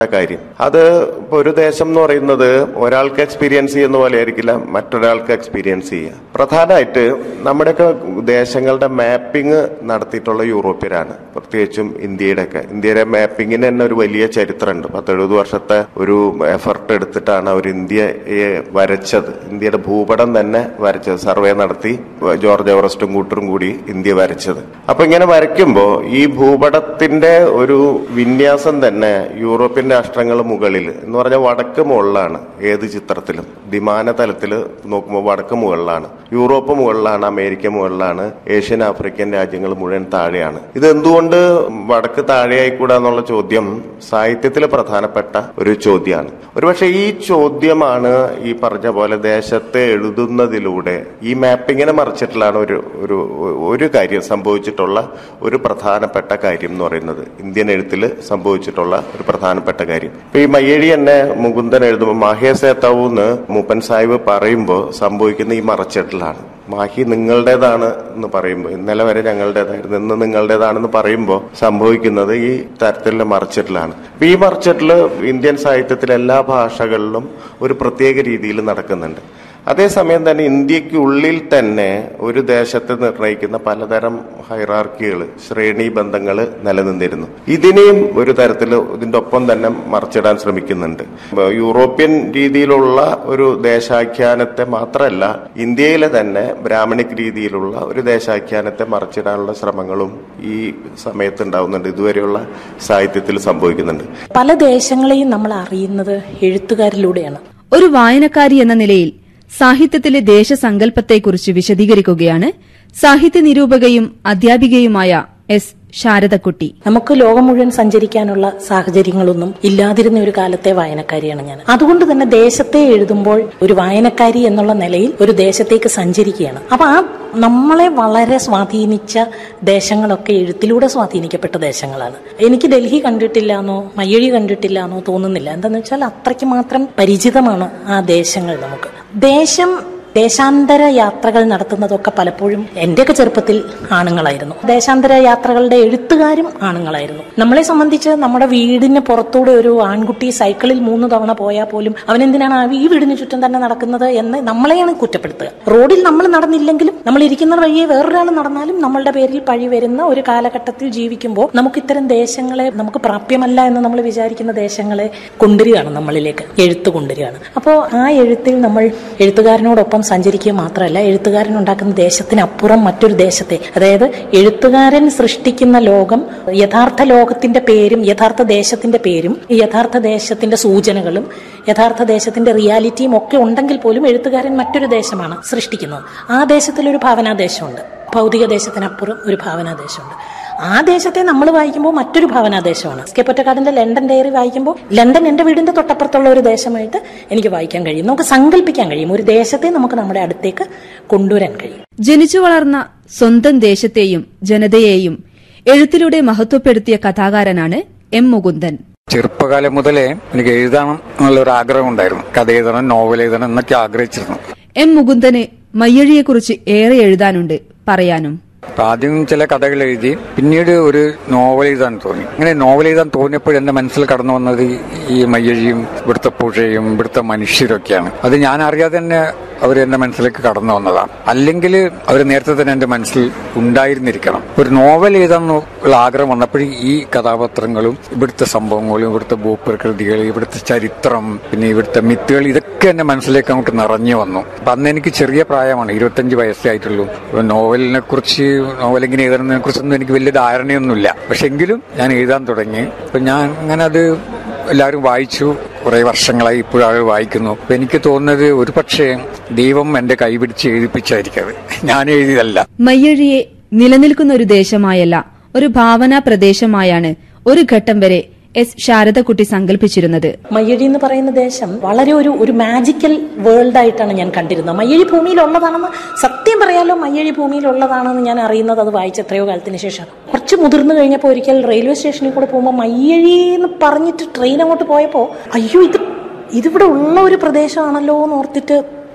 കാര്യം അത് ഇപ്പൊ ഒരു ദേശം എന്ന് പറയുന്നത് ഒരാൾക്ക് എക്സ്പീരിയൻസ് ചെയ്യുന്ന പോലെ ആയിരിക്കില്ല മറ്റൊരാൾക്ക് എക്സ്പീരിയൻസ് ചെയ്യുക പ്രധാനമായിട്ട് നമ്മുടെയൊക്കെ ദേശങ്ങളുടെ മാപ്പിംഗ് നടത്തിയിട്ടുള്ള യൂറോപ്യരാണ് പ്രത്യേകിച്ചും ഇന്ത്യയുടെ ഒക്കെ ഇന്ത്യയുടെ മാപ്പിങ്ങിന് തന്നെ ഒരു വലിയ ചരിത്രമുണ്ട് പത്തെഴുപത് വർഷത്തെ ഒരു എഫർട്ട് എടുത്തിട്ടാണ് അവർ ഇന്ത്യയെ വരച്ചത് ഇന്ത്യയുടെ ഭൂപടം തന്നെ വരച്ചത് സർവേ നടത്തി ജോർജ് എവറസ്റ്റും കൂട്ടരും കൂടി ഇന്ത്യ വരച്ചത് അപ്പൊ ഇങ്ങനെ വരയ്ക്കുമ്പോൾ ഈ ഭൂപടത്തിന്റെ ഒരു വിന്യാസം തന്നെ യൂറോപ്യൻ രാഷ്ട്രങ്ങൾ മുകളിൽ എന്ന് പറഞ്ഞാൽ വടക്ക് മുകളിലാണ് ഏത് ചിത്രത്തിലും വിമാന തലത്തിൽ നോക്കുമ്പോൾ വടക്ക് മുകളിലാണ് യൂറോപ്പ് മുകളിലാണ് അമേരിക്ക മുകളിലാണ് ഏഷ്യൻ ആഫ്രിക്കൻ രാജ്യങ്ങൾ മുഴുവൻ താഴെയാണ് ഇത് എന്തുകൊണ്ട് വടക്ക് താഴെയായിക്കൂടാ എന്നുള്ള ചോദ്യം സാഹിത്യത്തിൽ പ്രധാനപ്പെട്ട ഒരു ചോദ്യമാണ് ഒരുപക്ഷെ ഈ ചോദ്യമാണ് ഈ പറഞ്ഞ പോലെ ദേശത്തെ എഴുതുന്നതിലൂടെ ഈ മാപ്പിങ്ങിനെ മറിച്ചിട്ടുള്ളതാണ് ഒരു ഒരു ഒരു കാര്യം സംഭവിച്ചിട്ടുള്ള ഒരു പ്രധാനപ്പെട്ട കാര്യം എന്ന് പറയുന്നത് ഇന്ത്യൻ എഴുത്തിൽ സംഭവിച്ചിട്ടുള്ള ഒരു പ്രധാനപ്പെട്ട കാര്യം ഇപ്പൊ ഈ മയ്യഴി തന്നെ മുകുന്ദൻ എഴുതുമ്പോൾ മാഹ്യ സേത്താവൂന്ന് മൂപ്പൻ സാഹിബ് പറയുമ്പോൾ സംഭവിക്കുന്ന ഈ മറച്ചിട്ടലാണ് മാഹി നിങ്ങളുടേതാണ് എന്ന് പറയുമ്പോൾ ഇന്നലെ വരെ ഞങ്ങളുടേതായിരുന്നു ഇന്ന് നിങ്ങളുടേതാണെന്ന് പറയുമ്പോൾ സംഭവിക്കുന്നത് ഈ തരത്തിലുള്ള മറച്ചിട്ടിലാണ് അപ്പൊ ഈ മറച്ചിട്ടില് ഇന്ത്യൻ സാഹിത്യത്തിലെ എല്ലാ ഭാഷകളിലും ഒരു പ്രത്യേക രീതിയിൽ നടക്കുന്നുണ്ട് അതേസമയം തന്നെ ഇന്ത്യക്ക് ഉള്ളിൽ തന്നെ ഒരു ദേശത്തെ നിർണ്ണയിക്കുന്ന പലതരം ഹൈറാർക്കികൾ ശ്രേണി ബന്ധങ്ങൾ നിലനിന്നിരുന്നു ഇതിനെയും ഒരു തരത്തിൽ ഇതിന്റെ ഒപ്പം തന്നെ മറിച്ചിടാൻ ശ്രമിക്കുന്നുണ്ട് യൂറോപ്യൻ രീതിയിലുള്ള ഒരു ദേശാഖ്യാനത്തെ മാത്രമല്ല ഇന്ത്യയിലെ തന്നെ ബ്രാഹ്മണിക് രീതിയിലുള്ള ഒരു ദേശാഖ്യാനത്തെ മറിച്ചിടാനുള്ള ശ്രമങ്ങളും ഈ സമയത്ത് ഉണ്ടാവുന്നുണ്ട് ഇതുവരെയുള്ള സാഹിത്യത്തിൽ സംഭവിക്കുന്നുണ്ട് പല ദേശങ്ങളെയും നമ്മൾ അറിയുന്നത് എഴുത്തുകാരിലൂടെയാണ് ഒരു വായനക്കാരി എന്ന നിലയിൽ സാഹിത്യത്തിലെ ദേശസങ്കല്പത്തെക്കുറിച്ച് വിശദീകരിക്കുകയാണ് സാഹിത്യ നിരൂപകയും അധ്യാപികയുമായ എസ് ശാരദക്കുട്ടി നമുക്ക് ലോകം മുഴുവൻ സഞ്ചരിക്കാനുള്ള സാഹചര്യങ്ങളൊന്നും ഇല്ലാതിരുന്ന ഒരു കാലത്തെ വായനക്കാരിയാണ് ഞാൻ അതുകൊണ്ട് തന്നെ ദേശത്തെ എഴുതുമ്പോൾ ഒരു വായനക്കാരി എന്നുള്ള നിലയിൽ ഒരു ദേശത്തേക്ക് സഞ്ചരിക്കുകയാണ് അപ്പൊ ആ നമ്മളെ വളരെ സ്വാധീനിച്ച ദേശങ്ങളൊക്കെ എഴുത്തിലൂടെ സ്വാധീനിക്കപ്പെട്ട ദേശങ്ങളാണ് എനിക്ക് ഡൽഹി കണ്ടിട്ടില്ല എന്നോ മയ്യഴി കണ്ടിട്ടില്ല എന്നോ തോന്നുന്നില്ല എന്താന്ന് വെച്ചാൽ അത്രയ്ക്ക് മാത്രം പരിചിതമാണ് ആ ദേശങ്ങൾ നമുക്ക് ദേശം ദേശാന്തര യാത്രകൾ നടത്തുന്നതൊക്കെ പലപ്പോഴും എന്റെയൊക്കെ ചെറുപ്പത്തിൽ ആണുങ്ങളായിരുന്നു ദേശാന്തര യാത്രകളുടെ എഴുത്തുകാരും ആണുങ്ങളായിരുന്നു നമ്മളെ സംബന്ധിച്ച് നമ്മുടെ വീടിന് പുറത്തൂടെ ഒരു ആൺകുട്ടി സൈക്കിളിൽ മൂന്ന് തവണ പോയാൽ പോലും അവനെന്തിനാണ് ആ ഈ വീടിന് ചുറ്റും തന്നെ നടക്കുന്നത് എന്ന് നമ്മളെയാണ് കുറ്റപ്പെടുത്തുക റോഡിൽ നമ്മൾ നടന്നില്ലെങ്കിലും നമ്മൾ ഇരിക്കുന്ന വഴിയെ വേറൊരാൾ നടന്നാലും നമ്മളുടെ പേരിൽ പഴി വരുന്ന ഒരു കാലഘട്ടത്തിൽ ജീവിക്കുമ്പോൾ നമുക്ക് ഇത്തരം ദേശങ്ങളെ നമുക്ക് പ്രാപ്യമല്ല എന്ന് നമ്മൾ വിചാരിക്കുന്ന ദേശങ്ങളെ കൊണ്ടുവരികയാണ് നമ്മളിലേക്ക് എഴുത്ത് കൊണ്ടുവരികയാണ് അപ്പോൾ ആ എഴുത്തിൽ നമ്മൾ എഴുത്തുകാരനോടൊപ്പം സഞ്ചരിക്കുക മാത്രമല്ല എഴുത്തുകാരൻ ഉണ്ടാക്കുന്ന ദേശത്തിനപ്പുറം മറ്റൊരു ദേശത്തെ അതായത് എഴുത്തുകാരൻ സൃഷ്ടിക്കുന്ന ലോകം യഥാർത്ഥ ലോകത്തിന്റെ പേരും യഥാർത്ഥ ദേശത്തിന്റെ പേരും യഥാർത്ഥ ദേശത്തിന്റെ സൂചനകളും യഥാർത്ഥ ദേശത്തിന്റെ റിയാലിറ്റിയും ഒക്കെ ഉണ്ടെങ്കിൽ പോലും എഴുത്തുകാരൻ മറ്റൊരു ദേശമാണ് സൃഷ്ടിക്കുന്നത് ആ ദേശത്തിലൊരു ഭാവനാദേശമുണ്ട് ഭൗതിക ദേശത്തിനപ്പുറം ഒരു ഭാവനാദേശമുണ്ട് ആ ദേശത്തെ നമ്മൾ വായിക്കുമ്പോൾ മറ്റൊരു ഭാവനാദേശമാണ് എസ് കെ പൊറ്റക്കാടിന്റെ ലണ്ടൻ ഡയറി വായിക്കുമ്പോൾ ലണ്ടൻ എന്റെ വീടിന്റെ തൊട്ടപ്പുറത്തുള്ള ഒരു ദേശമായിട്ട് എനിക്ക് വായിക്കാൻ കഴിയും നമുക്ക് സങ്കല്പിക്കാൻ കഴിയും ഒരു ദേശത്തെ നമുക്ക് നമ്മുടെ അടുത്തേക്ക് കൊണ്ടുവരാൻ കഴിയും ജനിച്ചു വളർന്ന സ്വന്തം ദേശത്തെയും ജനതയെയും എഴുത്തിലൂടെ മഹത്വപ്പെടുത്തിയ കഥാകാരനാണ് എം മുകുന്ദൻ ചെറുപ്പകാലം മുതലേ എനിക്ക് എഴുതണം എന്നുള്ളൊരു ആഗ്രഹം ഉണ്ടായിരുന്നു കഥ എഴുതണം നോവൽ എഴുതണം എന്നൊക്കെ ആഗ്രഹിച്ചിരുന്നു എം മുകുന്ദന് മയ്യഴിയെക്കുറിച്ച് ഏറെ എഴുതാനുണ്ട് പറയാനും അപ്പൊ ആദ്യം ചില കഥകൾ എഴുതി പിന്നീട് ഒരു നോവൽ എഴുതാൻ തോന്നി അങ്ങനെ നോവൽ എഴുതാൻ തോന്നിയപ്പോൾ എന്റെ മനസ്സിൽ കടന്നു വന്നത് ഈ മയ്യഴിയും ഇവിടുത്തെ പുഴയും ഇവിടുത്തെ മനുഷ്യരൊക്കെയാണ് അത് ഞാൻ അറിയാതെ തന്നെ അവർ എന്റെ മനസ്സിലേക്ക് കടന്നു വന്നതാണ് അല്ലെങ്കിൽ അവർ നേരത്തെ തന്നെ എന്റെ മനസ്സിൽ ഉണ്ടായിരുന്നിരിക്കണം ഒരു നോവൽ എഴുതാൻ ഉള്ള ആഗ്രഹം വന്നപ്പോൾ ഈ കഥാപാത്രങ്ങളും ഇവിടുത്തെ സംഭവങ്ങളും ഇവിടുത്തെ ഭൂപ്രകൃതികൾ ഇവിടുത്തെ ചരിത്രം പിന്നെ ഇവിടുത്തെ മിത്തുകൾ ഇതൊക്കെ എന്റെ മനസ്സിലേക്ക് അങ്ങോട്ട് നിറഞ്ഞു വന്നു അപ്പൊ അന്ന് എനിക്ക് ചെറിയ പ്രായമാണ് ഇരുപത്തഞ്ച് വയസ്സേ ആയിട്ടുള്ളൂ അപ്പൊ നോവലിനെ കുറിച്ച് നോവൽ എങ്ങനെ എഴുതണമെന്നതിനെ കുറിച്ചൊന്നും എനിക്ക് വലിയ ധാരണയൊന്നുമില്ല പക്ഷെ എങ്കിലും ഞാൻ എഴുതാൻ തുടങ്ങി അപ്പൊ ഞാൻ അങ്ങനെ അത് എല്ലാവരും വായിച്ചു കുറെ വർഷങ്ങളായി ഇപ്പോഴും ആളുകൾ വായിക്കുന്നു അപ്പൊ എനിക്ക് തോന്നുന്നത് ഒരു പക്ഷേ ദൈവം എന്റെ കൈപിടിച്ച് എഴുതിപ്പിച്ചായിരിക്കും അത് ഞാൻ എഴുതിയതല്ല മയ്യഴിയെ നിലനിൽക്കുന്ന ഒരു ദേശമായല്ല ഒരു ഭാവനാ പ്രദേശമായാണ് ഒരു ഘട്ടം വരെ എസ് ശാരദക്കുട്ടി സങ്കല്പിച്ചിരുന്നത് മയ്യഴി എന്ന് പറയുന്ന ദേശം വളരെ ഒരു ഒരു മാജിക്കൽ വേൾഡ് ആയിട്ടാണ് ഞാൻ കണ്ടിരുന്നത് മയ്യഴി ഭൂമിയിലുള്ളതാണെന്ന് സത്യം പറയാലോ മയ്യഴി ഭൂമിയിലുള്ളതാണെന്ന് ഞാൻ അറിയുന്നത് അത് വായിച്ച എത്രയോ കാലത്തിന് ശേഷം കുറച്ച് മുതിർന്നു കഴിഞ്ഞപ്പോൾ ഒരിക്കൽ റെയിൽവേ സ്റ്റേഷനിൽ കൂടെ പോകുമ്പോൾ മയ്യഴി എന്ന് പറഞ്ഞിട്ട് ട്രെയിൻ അങ്ങോട്ട് പോയപ്പോൾ അയ്യോ ഇത് ഇതിവിടെ ഉള്ള ഒരു പ്രദേശമാണല്ലോ എന്ന് ഓർത്തിട്ട്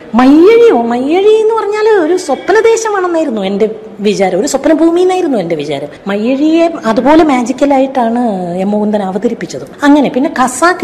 മയ്യഴിയോ മയ്യഴി എന്ന് പറഞ്ഞാൽ ഒരു സ്വപ്നദേശമാണെന്നായിരുന്നു എന്റെ വിചാരം ഒരു സ്വപ്നഭൂമി എന്നായിരുന്നു എന്റെ വിചാരം മയ്യഴിയെ അതുപോലെ മാജിക്കലായിട്ടാണ് എം മുകുന്ദൻ അവതരിപ്പിച്ചത് അങ്ങനെ പിന്നെ ഖസാക്ക്